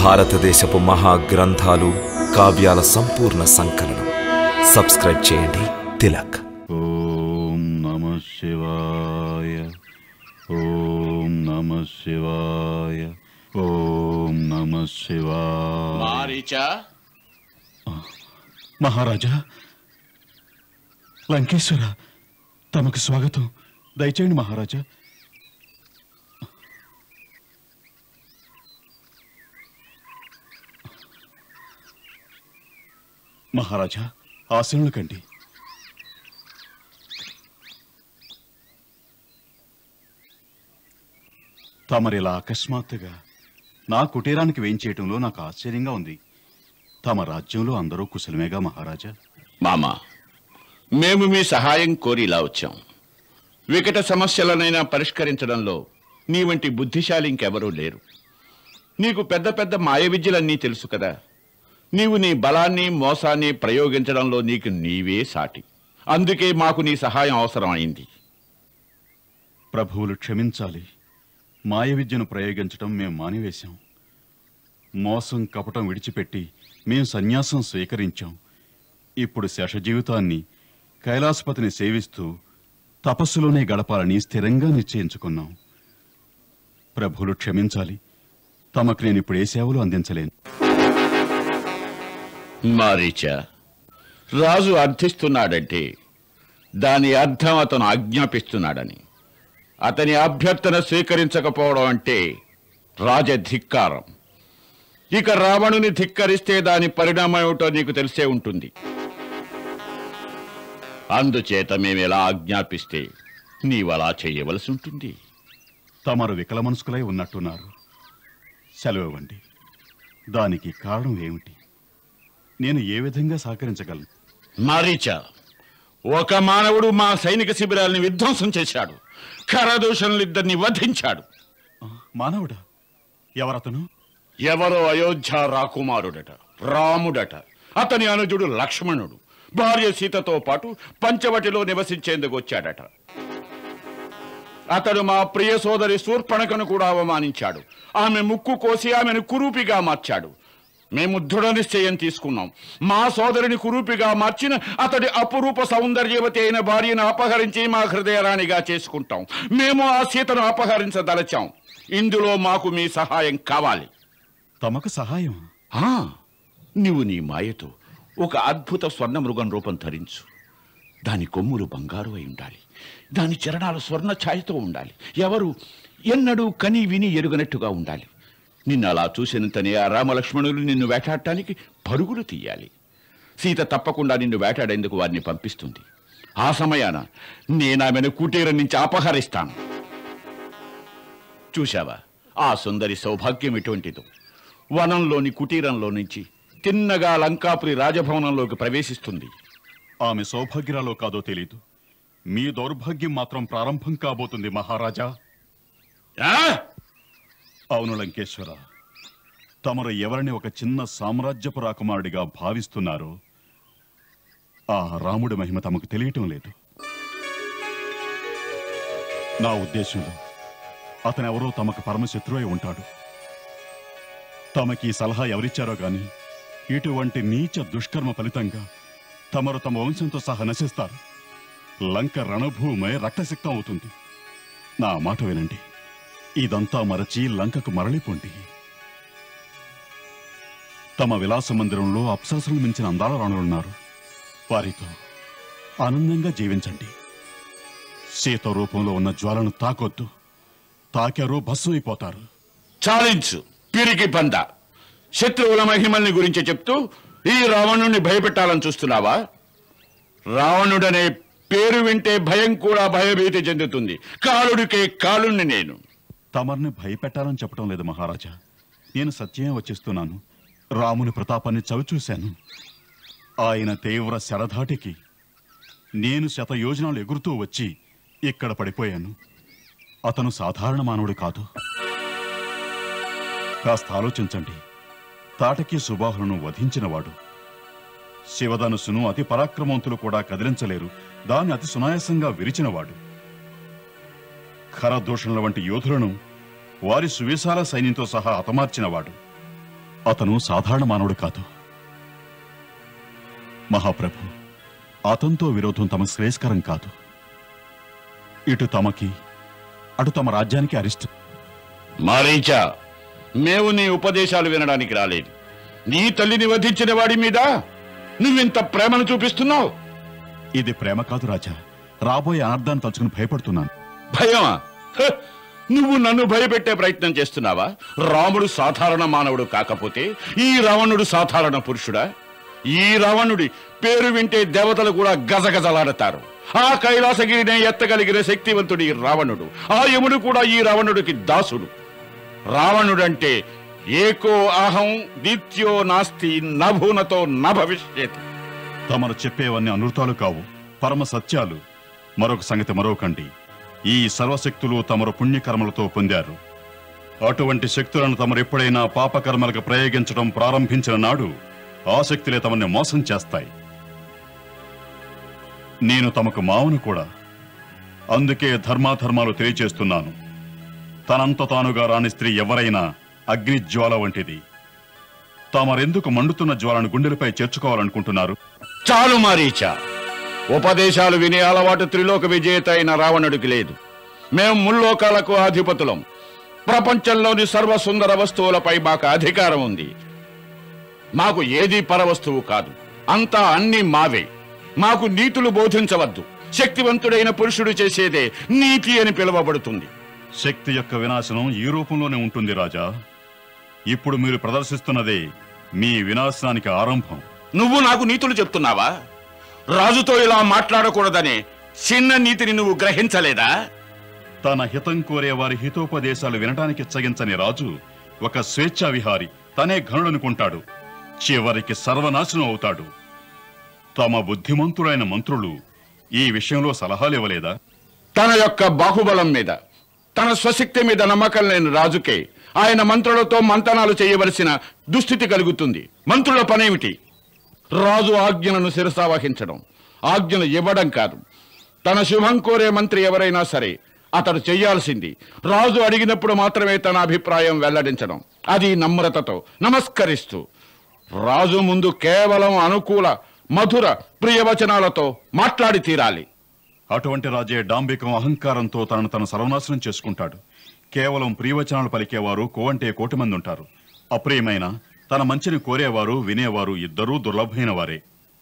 భారతదేశపు మహా గ్రంథాలు కావ్యాల సంపూర్ణ సంకలనం సబ్స్క్రైబ్ చేయండి తిలక్ ఓం నమ శివాయ ఓం నమ శివాయ ఓం నమ శివాయ మారీచా మహారాజా లంకేశ్వర తమకు స్వాగతం దయచేయండి మహారాజా మహారాజా ఆశీనులు కండి తమరిలా అకస్మాత్తుగా నా కుటీరానికి వేయించేయటంలో నాకు ఆశ్చర్యంగా ఉంది తమ రాజ్యంలో అందరూ కుశలమేగా మహారాజా మామా మేము మీ సహాయం కోరి ఇలా వచ్చాం వికట సమస్యలనైనా పరిష్కరించడంలో నీ వంటి బుద్ధిశాలి ఇంకెవరూ లేరు నీకు పెద్ద పెద్ద మాయ విద్యలన్నీ తెలుసు కదా నీవు నీ బలాన్ని మోసాన్ని ప్రయోగించడంలో నీకు నీవే సాటి అందుకే మాకు నీ సహాయం అవసరం అయింది ప్రభువులు క్షమించాలి మాయ విద్యను ప్రయోగించటం మేం మానివేశాం మోసం కపటం విడిచిపెట్టి మేం సన్యాసం స్వీకరించాం ఇప్పుడు శేష జీవితాన్ని కైలాసపతిని సేవిస్తూ తపస్సులోనే గడపాలని స్థిరంగా నిశ్చయించుకున్నాం ప్రభువులు క్షమించాలి తమకు నేను ఇప్పుడు ఏ సేవలు అందించలేను మారీచా రాజు అర్థిస్తున్నాడంటే దాని అర్థం అతను ఆజ్ఞాపిస్తున్నాడని అతని అభ్యర్థన స్వీకరించకపోవడం అంటే రాజధిక్కారం ఇక రావణుని ధిక్కరిస్తే దాని పరిణామం ఏమిటో నీకు తెలిసే ఉంటుంది అందుచేత మేము ఎలా ఆజ్ఞాపిస్తే నీవలా చేయవలసి ఉంటుంది తమరు వికల మనసుకులై ఉన్నట్టున్నారు సెలవు ఇవ్వండి దానికి కారణం ఏమిటి నేను ఏ విధంగా సహకరించగలను మారీచా ఒక మానవుడు మా సైనిక శిబిరాల్ని విధ్వంసం చేశాడు ఖరదూషణులిద్దరిని వధించాడు ఆ, మానవుడా ఎవరతను ఎవరో అయోధ్య రాకుమారుడట రాముడట అతని అనుజుడు లక్ష్మణుడు భార్య సీతతో పాటు పంచవటిలో నివసించేందుకు వచ్చాడట అతడు మా ప్రియ సోదరి శూర్పణకను కూడా అవమానించాడు ఆమె ముక్కు కోసి ఆమెను కురూపిగా మార్చాడు మేము దృఢ నిశ్చయం తీసుకున్నాం మా సోదరిని కురూపిగా మార్చిన అతడి అపురూప సౌందర్యవతి అయిన భార్యను అపహరించి మా హృదయరాణిగా చేసుకుంటాం మేము ఆ సీతను అపహరించదలచాం ఇందులో మాకు మీ సహాయం కావాలి తమకు సహాయం ఆ, నీవు నీ మాయతో ఒక అద్భుత స్వర్ణ మృగం రూపం ధరించు దాని కొమ్ములు బంగారు అయి ఉండాలి దాని చరణాలు స్వర్ణ ఛాయతో ఉండాలి ఎవరు ఎన్నడూ కని విని ఎరుగనట్టుగా ఉండాలి నిన్ను అలా చూసినంతనే ఆ రామలక్ష్మణులు నిన్ను వేటాడటానికి పరుగులు తీయాలి సీత తప్పకుండా నిన్ను వేటాడేందుకు వారిని పంపిస్తుంది ఆ సమయాన నేనామెను కుటీరం నుంచి అపహరిస్తాను చూశావా ఆ సుందరి సౌభాగ్యం ఎటువంటిదో వనంలోని కుటీరంలో నుంచి తిన్నగా లంకాపురి రాజభవనంలోకి ప్రవేశిస్తుంది ఆమె సౌభాగ్యరాలో కాదో తెలీదు మీ దౌర్భాగ్యం మాత్రం ప్రారంభం కాబోతుంది మహారాజా ఆ? అవును లంకేశ్వర తమరు ఎవరిని ఒక చిన్న సామ్రాజ్యపు రాకుమారుడిగా భావిస్తున్నారో ఆ రాముడి మహిమ తమకు తెలియటం లేదు నా ఉద్దేశంలో అతను ఎవరో తమకు పరమశత్రువై ఉంటాడు తమకి ఈ సలహా ఎవరిచ్చారో గాని ఇటువంటి నీచ దుష్కర్మ ఫలితంగా తమరు తమ వంశంతో సహా నశిస్తారు లంక రణభూమై రక్తసిక్తం అవుతుంది నా మాట వినండి ఇదంతా మరచి లంకకు మరలిపోండి తమ విలాస మందిరంలో అప్సరసులు మించిన అందాల రాణులున్నారు వారితో ఆనందంగా జీవించండి సీత రూపంలో ఉన్న జ్వాలను తాకొద్దు తాకారో భస్మైపోతారు చాలించు పిరికి పంద శత్రువుల మహిమల్ని గురించి చెప్తూ ఈ రావణుణ్ణి భయపెట్టాలని చూస్తున్నావా రావణుడనే పేరు వింటే భయం కూడా భయభీతి చెందుతుంది కాలుడికే కాలుణ్ణి నేను తమర్ని భయపెట్టాలని చెప్పడం లేదు మహారాజా నేను సత్యమే వచ్చిస్తున్నాను రాముని ప్రతాపాన్ని చవిచూశాను ఆయన తీవ్ర శరధాటికి నేను శత యోజనాలు ఎగురుతూ వచ్చి ఇక్కడ పడిపోయాను అతను సాధారణ మానవుడు కాదు కాస్త ఆలోచించండి తాటకి సుబాహులను వధించినవాడు శివధనుసును అతి పరాక్రమవంతులు కూడా కదిలించలేరు దాన్ని అతి సునాయాసంగా విరిచినవాడు ఖరదూషణుల వంటి యోధులను వారి సువిశాల సైన్యంతో సహా హతమార్చినవాడు అతను సాధారణ మానవుడు కాదు మహాప్రభు అతనితో విరోధం తమ శ్రేయస్కరం కాదు ఇటు తమకి అటు తమ రాజ్యానికి అరిష్టం మారీచా మేము నీ ఉపదేశాలు వినడానికి రాలేదు నీ తల్లిని వధించిన వాడి మీద నువ్వింత ప్రేమను చూపిస్తున్నావు ఇది ప్రేమ కాదు రాజా రాబోయే అనర్థాన్ని తలుచుకుని భయపడుతున్నాను భయమా హ! నువ్వు నన్ను భయపెట్టే ప్రయత్నం చేస్తున్నావా రాముడు సాధారణ మానవుడు కాకపోతే ఈ రావణుడు సాధారణ పురుషుడా ఈ రావణుడి పేరు వింటే దేవతలు కూడా గజగజలాడతారు ఆ కైలాసగిరినే ఎత్తగలిగిన శక్తివంతుడు ఈ రావణుడు ఆ యముడు కూడా ఈ రావణుడికి దాసుడు రావణుడంటే ఏకో అహం నిత్యో నాస్తి నభూనతో నభవిష్యత్ తమరు చెప్పేవన్నీ అనృతాలు కావు పరమ సత్యాలు మరొక సంగతి మరొకండి ఈ సర్వశక్తులు తమరు పుణ్యకర్మలతో పొందారు అటువంటి శక్తులను తమరు ఎప్పుడైనా పాపకర్మలకు ప్రయోగించడం ప్రారంభించిన నాడు ఆ శక్తులే తమని మోసం చేస్తాయి నేను తమకు మావును కూడా అందుకే ధర్మాధర్మాలు తెలియచేస్తున్నాను తనంత తానుగా రాని స్త్రీ ఎవరైనా అగ్నిజ్వాల వంటిది తమరెందుకు మండుతున్న జ్వాలను గుండెలపై చేర్చుకోవాలనుకుంటున్నారు చాలు మారీచా ఉపదేశాలు వినే అలవాటు త్రిలోక విజేత అయిన రావణుడికి లేదు మేం ముల్లోకాలకు అధిపతులం ప్రపంచంలోని సర్వసుందర వస్తువులపై మాకు అధికారం ఉంది మాకు ఏది పరవస్తువు కాదు అంతా అన్ని మావే మాకు నీతులు బోధించవద్దు శక్తివంతుడైన పురుషుడు చేసేదే నీతి అని పిలువబడుతుంది శక్తి యొక్క వినాశనం ఈ రూపంలోనే ఉంటుంది రాజా ఇప్పుడు మీరు ప్రదర్శిస్తున్నదే మీ వినాశనానికి ఆరంభం నువ్వు నాకు నీతులు చెప్తున్నావా రాజుతో ఇలా మాట్లాడకూడదనే చిన్న నీతిని నువ్వు గ్రహించలేదా తన హితం కోరే వారి హితోపదేశాలు వినడానికి చగించని రాజు ఒక స్వేచ్ఛా విహారి తనే ఘనుడనుకుంటాడు చివరికి సర్వనాశనం అవుతాడు తమ బుద్ధిమంతులైన మంత్రులు ఈ విషయంలో సలహాలు ఇవ్వలేదా తన యొక్క బాహుబలం మీద తన స్వశక్తి మీద నమ్మకం లేని రాజుకే ఆయన మంత్రులతో మంతనాలు చేయవలసిన దుస్థితి కలుగుతుంది మంత్రుల పనేమిటి రాజు ఆజ్ఞలను శిరసావహించడం ఆజ్ఞలు ఇవ్వడం కాదు తన శుభం కోరే మంత్రి ఎవరైనా సరే అతడు చెయ్యాల్సింది రాజు అడిగినప్పుడు మాత్రమే తన అభిప్రాయం వెల్లడించడం అది నమ్రతతో నమస్కరిస్తూ రాజు ముందు కేవలం అనుకూల మధుర ప్రియవచనాలతో మాట్లాడి తీరాలి అటువంటి రాజే డాంబికం అహంకారంతో తనను తను సర్వనాశనం చేసుకుంటాడు కేవలం ప్రియవచనాలు పలికేవారు కోవంటే కోటి మంది ఉంటారు అప్రియమైన తన మంచిని కోరేవారు వినేవారు ఇద్దరూ దుర్లభమైన వారే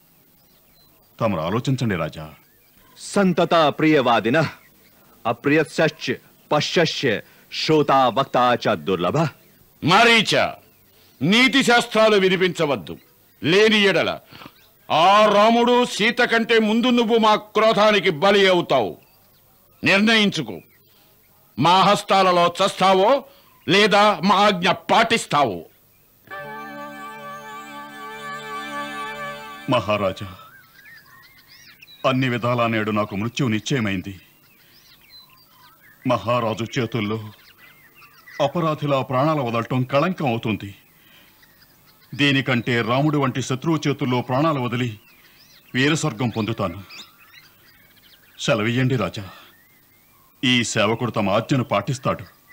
తమరు ఆలోచించండి రాజా సంతత ప్రియవాదిన అప్రియశ్చ పశ్యశ్చ శ్రోతా వక్త చ దుర్లభ మరీచ నీతి శాస్త్రాలు వినిపించవద్దు లేని ఎడల ఆ రాముడు సీత కంటే ముందు నువ్వు మా క్రోధానికి బలి అవుతావు నిర్ణయించుకో మా హస్తాలలో చస్తావో లేదా మా ఆజ్ఞ పాటిస్తావో మహారాజా అన్ని విధాలా నేడు నాకు మృత్యు నిశ్చయమైంది మహారాజు చేతుల్లో అపరాధిలా ప్రాణాల వదలటం కళంకం అవుతుంది దీనికంటే రాముడు వంటి శత్రువు చేతుల్లో ప్రాణాలు వదిలి వీరస్వర్గం పొందుతాను సెలవియ్యండి రాజా ఈ సేవకుడు తమ ఆజ్ఞను పాటిస్తాడు